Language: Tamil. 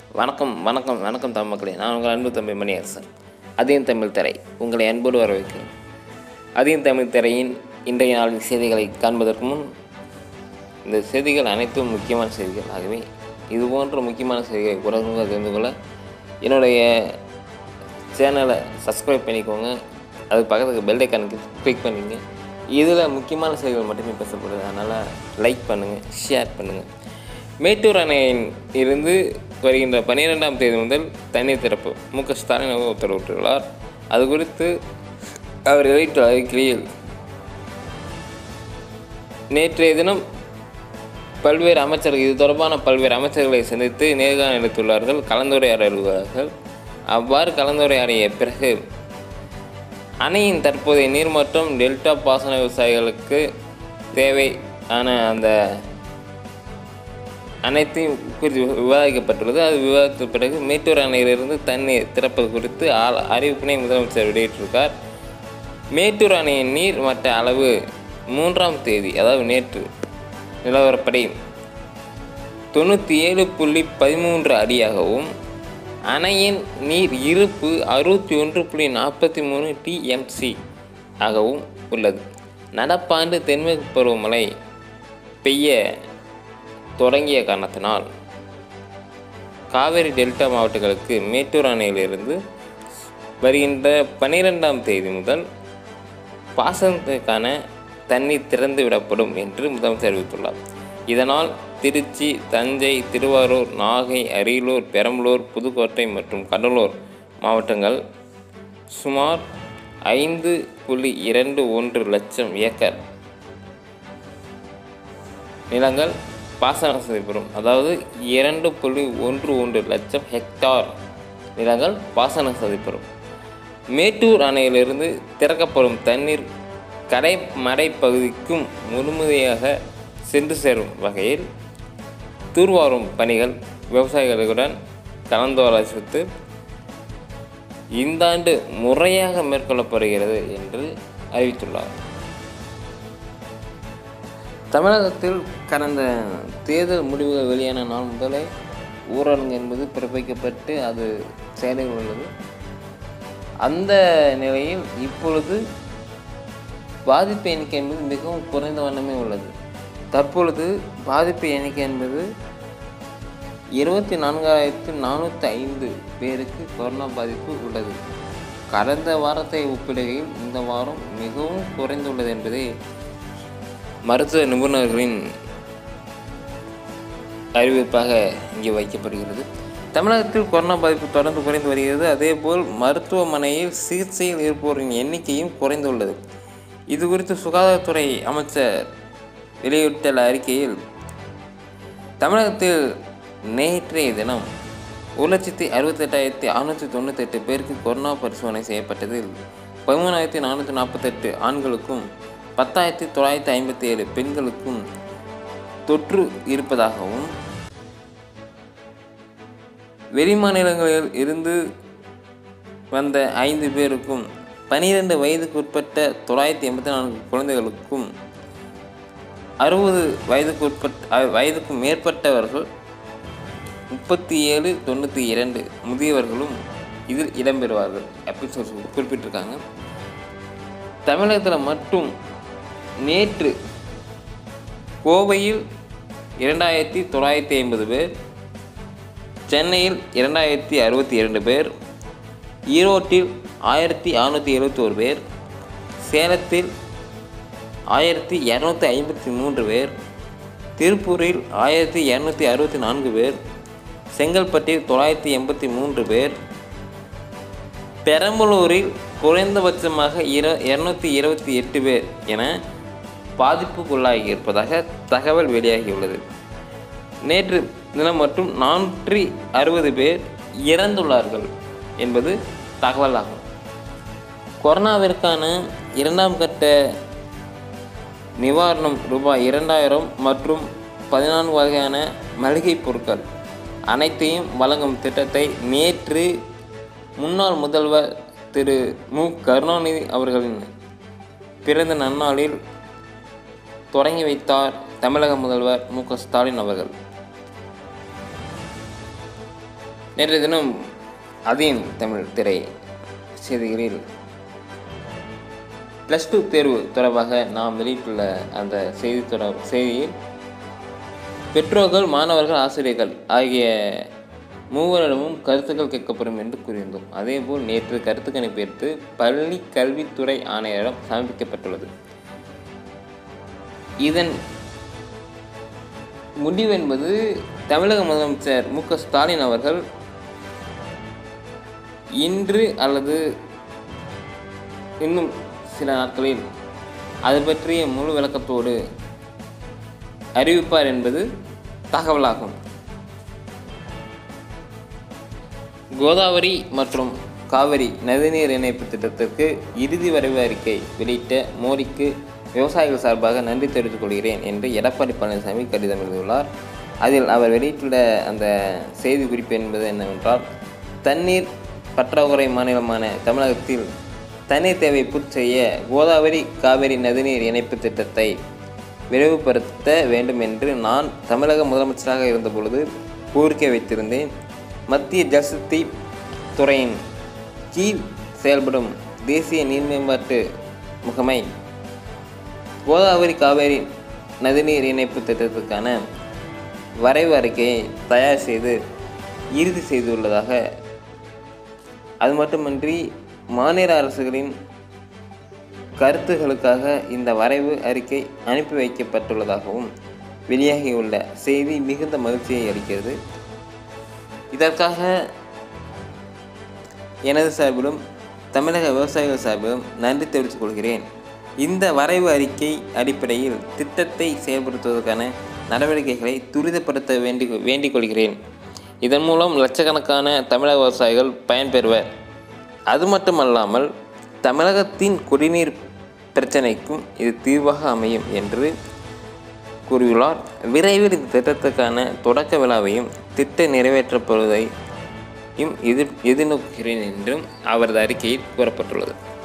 வணக்கம் வணக்கம் வணக்கம் தமிழ் மக்களே நான் உங்கள் அன்பு தம்பி மணியரசன் அதிகம் தமிழ் திரை உங்களை அன்போடு வரவேற்கிறேன் அதிகம் தமிழ் திரையின் இன்றைய நாளின் செய்திகளை காண்பதற்கு முன் இந்த செய்திகள் அனைத்தும் முக்கியமான செய்திகள் ஆகவே இது போன்ற முக்கியமான செய்திகளை உடனுக்குடன் தெரிந்து கொள்ள என்னுடைய சேனலை சப்ஸ்கிரைப் பண்ணிக்கோங்க அது பக்கத்துக்கு பெல் ஐக்கானுக்கு கிளிக் பண்ணிங்க இதில் முக்கியமான செய்திகள் மட்டுமே பேசப்படுது அதனால் லைக் பண்ணுங்கள் ஷேர் பண்ணுங்கள் மேட்டூர் அணையின் இருந்து வருகின்ற பன்னிரெண்டாம் தேதி முதல் தண்ணீர் திறப்பு மு க ஸ்டாலின் அவர் உத்தரவிட்டுள்ளார் அது குறித்து அவர் வெளியிட்டுள்ள அறிக்கையில் நேற்றைய தினம் பல்வேறு அமைச்சர்கள் இது தொடர்பான பல்வேறு அமைச்சர்களை சந்தித்து நேர்காணல் எடுத்துள்ளார்கள் கலந்துரையாடல்கள் அவ்வாறு கலந்துரையாடிய பிறகு அணையின் தற்போதைய நீர்மட்டம் டெல்டா பாசன விவசாயிகளுக்கு தேவையான அந்த அனைத்தையும் குறித்து விவாதிக்கப்பட்டுள்ளது அது விவாதித்த பிறகு மேட்டூர் அணையிலிருந்து தண்ணீர் திறப்பது குறித்து ஆ- அறிவிப்பினை முதலமைச்சர் வெளியிட்டிருக்கார் மேட்டூர் அணையின் நீர் மட்ட அளவு மூன்றாம் தேதி அதாவது நேற்று நிலவரப்படி தொண்ணூற்றி ஏழு புள்ளி பதிமூன்று அடியாகவும் அணையின் நீர் இருப்பு அறுபத்தி ஒன்று புள்ளி நாற்பத்தி மூணு டிஎம்சி ஆகவும் உள்ளது நடப்பாண்டு தென்மேற்கு பருவமழை பெய்ய தொடங்கிய காரணத்தினால் காவேரி டெல்டா மாவட்டங்களுக்கு மேட்டூர் அணையிலிருந்து வருகின்ற பன்னிரெண்டாம் தேதி முதல் பாசனத்திற்கான தண்ணீர் திறந்து விடப்படும் என்று முதலமைச்சர் அறிவித்துள்ளார் இதனால் திருச்சி தஞ்சை திருவாரூர் நாகை அரியலூர் பெரம்பலூர் புதுக்கோட்டை மற்றும் கடலூர் மாவட்டங்கள் சுமார் ஐந்து புள்ளி இரண்டு ஒன்று லட்சம் ஏக்கர் நிலங்கள் பாசன வசதி பெறும் அதாவது இரண்டு புள்ளி ஒன்று ஒன்று லட்சம் ஹெக்டார் நிலங்கள் பாசன வசதி பெறும் மேட்டூர் அணையிலிருந்து திறக்கப்படும் தண்ணீர் கடைமடை பகுதிக்கும் முழுமையாக சென்று சேரும் வகையில் தூர்வாரும் பணிகள் விவசாயிகளுடன் கலந்தாலோசித்து இந்த ஆண்டு முறையாக மேற்கொள்ளப்படுகிறது என்று அறிவித்துள்ளார் தமிழகத்தில் கடந்த தேர்தல் முடிவுகள் வெளியான நாள் முதலே ஊரடங்கு என்பது பிறப்பிக்கப்பட்டு அது செயலில் உள்ளது அந்த நிலையில் இப்பொழுது பாதிப்பு எண்ணிக்கை என்பது மிகவும் குறைந்த வண்ணமே உள்ளது தற்பொழுது பாதிப்பு எண்ணிக்கை என்பது இருபத்தி நான்காயிரத்து நானூற்றி ஐந்து பேருக்கு கொரோனா பாதிப்பு உள்ளது கடந்த வாரத்தை ஒப்பிடுகையில் இந்த வாரம் மிகவும் குறைந்துள்ளது என்பதே மருத்துவ நிபுணர்களின் அறிவிப்பாக இங்கே வைக்கப்படுகிறது தமிழகத்தில் கொரோனா பாதிப்பு தொடர்ந்து குறைந்து வருகிறது அதேபோல் மருத்துவமனையில் சிகிச்சையில் இருப்போரின் எண்ணிக்கையும் குறைந்துள்ளது இது குறித்து சுகாதாரத்துறை அமைச்சர் வெளியிட்டுள்ள அறிக்கையில் தமிழகத்தில் நேற்றைய தினம் ஒரு லட்சத்தி அறுபத்தெட்டாயிரத்தி அறுநூற்றி தொண்ணூத்தெட்டு பேருக்கு கொரோனா பரிசோதனை செய்யப்பட்டதில் பதிமூணாயிரத்தி நானூற்றி நாற்பத்தெட்டு ஆண்களுக்கும் பத்தாயிரத்தி தொள்ளாயிரத்தி ஐம்பத்தி ஏழு பெண்களுக்கும் தொற்று இருப்பதாகவும் வெளிமாநிலங்களில் இருந்து வந்த ஐந்து பேருக்கும் பனிரெண்டு வயதுக்குட்பட்ட தொள்ளாயிரத்தி எண்பத்தி நான்கு குழந்தைகளுக்கும் அறுபது வயதுக்குட்பட்ட அ- வயதுக்கும் மேற்பட்டவர்கள் முப்பத்தி ஏழு தொண்ணூற்றி இரண்டு முதியவர்களும் இதில் இடம்பெறுவார்கள் அப்படின்னு சொல்லி குறிப்பிட்டிருக்காங்க தமிழகத்தில் மட்டும் நேற்று கோவையில் இரண்டாயிரத்தி தொள்ளாயிரத்தி ஐம்பது பேர் சென்னையில் இரண்டாயிரத்தி அறுபத்தி இரண்டு பேர் ஈரோட்டில் ஆயிரத்தி அறநூற்றி எழுபத்தோரு பேர் சேலத்தில் ஆயிரத்தி இரநூத்தி ஐம்பத்தி மூன்று பேர் திருப்பூரில் ஆயிரத்தி இரநூத்தி அறுபத்தி நான்கு பேர் செங்கல்பட்டில் தொள்ளாயிரத்தி எண்பத்தி மூன்று பேர் பெரம்பலூரில் குறைந்தபட்சமாக இர இரநூத்தி இருபத்தி எட்டு பேர் என பாதிப்புக்குள்ளாகி இருப்பதாக தகவல் வெளியாகியுள்ளது நேற்று தினம் மட்டும் நானூற்றி அறுபது பேர் இறந்துள்ளார்கள் என்பது தகவலாகும் கொரோனாவிற்கான இரண்டாம் கட்ட நிவாரணம் ரூபாய் இரண்டாயிரம் மற்றும் பதினான்கு வகையான மளிகைப் பொருட்கள் அனைத்தையும் வழங்கும் திட்டத்தை நேற்று முன்னாள் முதல்வர் திரு மு கருணாநிதி அவர்களின் பிறந்த நன்னாளில் தொடங்கி வைத்தார் தமிழக முதல்வர் மு க ஸ்டாலின் அவர்கள் நேற்றைய தினம் அதீன் தமிழ் திரை செய்திகளில் ப்ளஸ் டூ தேர்வு தொடர்பாக நாம் வெளியிட்டுள்ள அந்த செய்தி தொடர் செய்தியில் பெற்றோர்கள் மாணவர்கள் ஆசிரியர்கள் ஆகிய மூவரிடமும் கருத்துக்கள் கேட்கப்படும் என்று கூறியிருந்தோம் அதேபோல் நேற்று கருத்து கணிப்பு எடுத்து பள்ளி கல்வித்துறை ஆணையரிடம் சமர்ப்பிக்கப்பட்டுள்ளது இதன் முடிவு என்பது தமிழக முதலமைச்சர் மு க ஸ்டாலின் அவர்கள் இன்று அல்லது இன்னும் சில நாட்களில் அது பற்றிய முழு விளக்கத்தோடு அறிவிப்பார் என்பது தகவலாகும் கோதாவரி மற்றும் காவிரி நதிநீர் இணைப்பு திட்டத்திற்கு இறுதி வரைவு அறிக்கை வெளியிட்ட மோடிக்கு விவசாயிகள் சார்பாக நன்றி தெரிவித்துக் கொள்கிறேன் என்று எடப்பாடி பழனிசாமி கடிதம் எழுதியுள்ளார் அதில் அவர் வெளியிட்டுள்ள அந்த செய்தி குறிப்பு என்பது என்னவென்றால் தண்ணீர் பற்றாக்குறை மாநிலமான தமிழகத்தில் தண்ணீர் தேவை பூர்த்தி செய்ய கோதாவரி காவிரி நதிநீர் இணைப்பு திட்டத்தை விரைவுபடுத்த வேண்டும் என்று நான் தமிழக முதலமைச்சராக இருந்தபொழுது கோரிக்கை வைத்திருந்தேன் மத்திய ஜல்சக்தி துறையின் கீழ் செயல்படும் தேசிய நீர் மேம்பாட்டு முகமை கோதாவரி காவேரி நதிநீர் இணைப்பு திட்டத்துக்கான வரைவு அறிக்கையை தயார் செய்து இறுதி செய்துள்ளதாக அது மட்டுமின்றி மாநில அரசுகளின் கருத்துகளுக்காக இந்த வரைவு அறிக்கை அனுப்பி வைக்கப்பட்டுள்ளதாகவும் வெளியாகியுள்ள செய்தி மிகுந்த மகிழ்ச்சியை அளிக்கிறது இதற்காக எனது சார்பிலும் தமிழக விவசாயிகள் சார்பிலும் நன்றி தெரிவித்துக் கொள்கிறேன் இந்த வரைவு அறிக்கை அடிப்படையில் திட்டத்தை செயல்படுத்துவதற்கான நடவடிக்கைகளை துரிதப்படுத்த வேண்டி வேண்டிக் கொள்கிறேன் இதன் மூலம் லட்சக்கணக்கான தமிழக விவசாயிகள் பயன்பெறுவர் அது மட்டுமல்லாமல் தமிழகத்தின் குடிநீர் பிரச்சனைக்கும் இது தீர்வாக அமையும் என்று கூறியுள்ளார் விரைவில் இந்த திட்டத்துக்கான தொடக்க விழாவையும் திட்ட நிறைவேற்றப்படுவதையும் எதிர் எதிர்நோக்குகிறேன் என்றும் அவரது அறிக்கையில் கூறப்பட்டுள்ளது